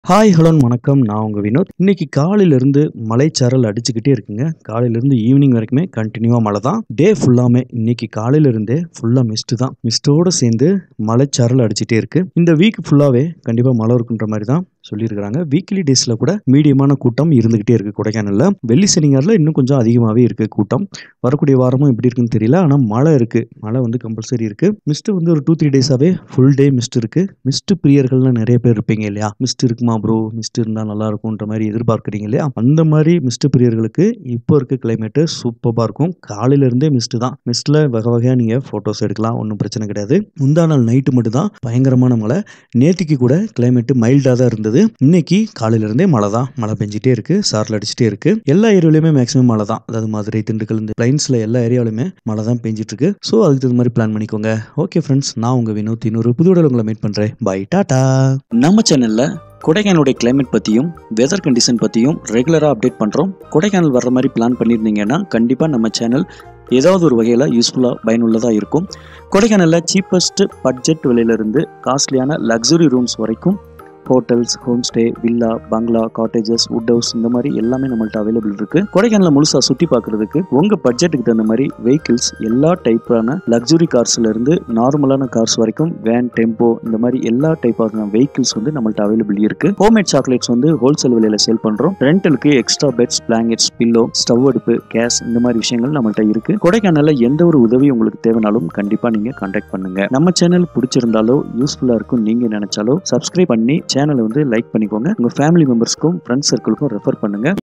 hi hello வணக்கம் நான் உங்கள் வினோத் இன்னைக்கு காலையிலேருந்து மலைச்சாரல் அடிச்சுக்கிட்டே இருக்குங்க காலையிலேருந்து ஈவினிங் வரைக்குமே கண்டினியூவாக மழை தான் டே ஃபுல்லாமே இன்னைக்கு காலையிலேருந்தே ஃபுல்லாக மிஸ்ட்டு தான் மிஸ்ட்டோடு சேர்ந்து மலைச்சாரல் அடிச்சுட்டே இருக்கு இந்த வீக் ஃபுல்லாகவே கண்டிப்பாக மழை இருக்குன்ற மாதிரி தான் சொல்லியிருக்கிறாங்க வீக்லி டேஸில் கூட மீடியமான கூட்டம் இருந்துக்கிட்டே இருக்குது கொடைக்கானலில் வெள்ளி சனிங்காரில் இன்னும் கொஞ்சம் அதிகமாகவே இருக்குது கூட்டம் வரக்கூடிய வாரமும் எப்படி இருக்குன்னு தெரியல ஆனால் மழை இருக்குது மழை வந்து கம்பல்சரி இருக்குது மிஸ்ட்டு வந்து ஒரு டூ த்ரீ டேஸாகவே ஃபுல் டே மிஸ்ட் இருக்குது மிஸ்ட் பிரியர்கள்லாம் நிறைய பேர் இருப்பீங்க இல்லையா மிஸ்ட் இருக்குமா ப்ரோ மிஸ்ட் இருந்தால் நல்லா இருக்கும்ன்ற மாதிரி எதிர்பார்க்குறீங்க இல்லையா அந்த மாதிரி மிஸ்ட் பிரியர்களுக்கு இப்போ இருக்க கிளைமேட்டு சூப்பராக இருக்கும் காலையிலேருந்தே மிஸ்ட் தான் மிஸ்ட்டில் வகை வகையாக நீங்கள் ஃபோட்டோஸ் எடுக்கலாம் ஒன்றும் பிரச்சனை கிடையாது முந்தா நாள் நைட்டு மட்டும் தான் பயங்கரமான மழை நேற்றுக்கு கூட கிளைமேட்டு மைல்டாக தான் இருந்தது இன்னைக்கு காலையிலேருந்தே மழை தான் மழை பெஞ்சிட்டே இருக்கு சாரல் அடிச்சுட்டே இருக்கு எல்லா ஏரியாவிலுமே மேக்ஸிமம் மழை தான் அதாவது மதுரை திண்டுக்கல் இந்த பிளைன்ஸில் எல்லா ஏரியாவிலுமே மழை தான் பெஞ்சிட்டு இருக்கு ஸோ அதுக்கு தகுந்த மாதிரி பிளான் பண்ணிக்கோங்க ஓகே ஃப்ரெண்ட்ஸ் நான் உங்கள் வினோத் இன்னொரு புது உடல் உங்களை மீட் பண்ணுறேன் பை டாடா நம்ம சேனலில் கொடைக்கானலுடைய கிளைமேட் பற்றியும் வெதர் கண்டிஷன் பற்றியும் ரெகுலராக அப்டேட் பண்ணுறோம் கொடைக்கானல் வர்ற மாதிரி பிளான் பண்ணியிருந்தீங்கன்னா கண்டிப்பாக நம்ம சேனல் ஏதாவது ஒரு வகையில் யூஸ்ஃபுல்லாக பயனுள்ளதாக இருக்கும் கொடைக்கானலில் சீப்பஸ்ட் பட்ஜெட் விலையிலிருந்து காஸ்ட்லியான லக்ஸுரி ரூம்ஸ் வரைக்கும் hotels home stay villa bungalow cottages wood house இந்த மாதிரி எல்லாமே நம்மள்ட்ட அவைலபிள் இருக்கு கொடைக்கானல முழுசா சுற்றி பார்க்கறதுக்கு உங்க பட்ஜெட்டுக்கு தகுந்த மாதிரி வெஹிக்கிள்ஸ் எல்லா டைப்பான லக்ஸுரி கார்ஸ்ல இருந்து நார்மலான கார்ஸ் வரைக்கும் வேன் டெம்போ இந்த மாதிரி எல்லா டைப்பான வெஹிக்கிள்ஸ் வந்து நம்மள்ட்ட அவைலபிள் இருக்கு ஹோம்மேட் சாக்லேட்ஸ் வந்து ஹோல்சேல் விலையில சேல் பண்றோம் ரெண்டலுக்கு extra beds blankets pillow stove அடுப்பு கேஸ் இந்த மாதிரி விஷயங்கள் நம்மள்ட்ட இருக்கு கொடைக்கானல்ல எந்த ஒரு உதவி உங்களுக்கு தேவைனாலும் கண்டிப்பா நீங்க கான்டாக்ட் பண்ணுங்க நம்ம சேனல் பிடிச்சிருந்தாலோ யூஸ்ஃபுல்லா இருக்கும் நீங்க நினைச்சாலோ சப்ஸ்கிரைப் பண்ணி சேனலை வந்து லைக் பண்ணிக்கோங்க உங்க ஃபேமிலி மெம்பர்ஸ்க்கும் ஃப்ரெண்ட்ஸ் சர்க்கிளுக்கும் ரெஃபர் பண்ணுங்க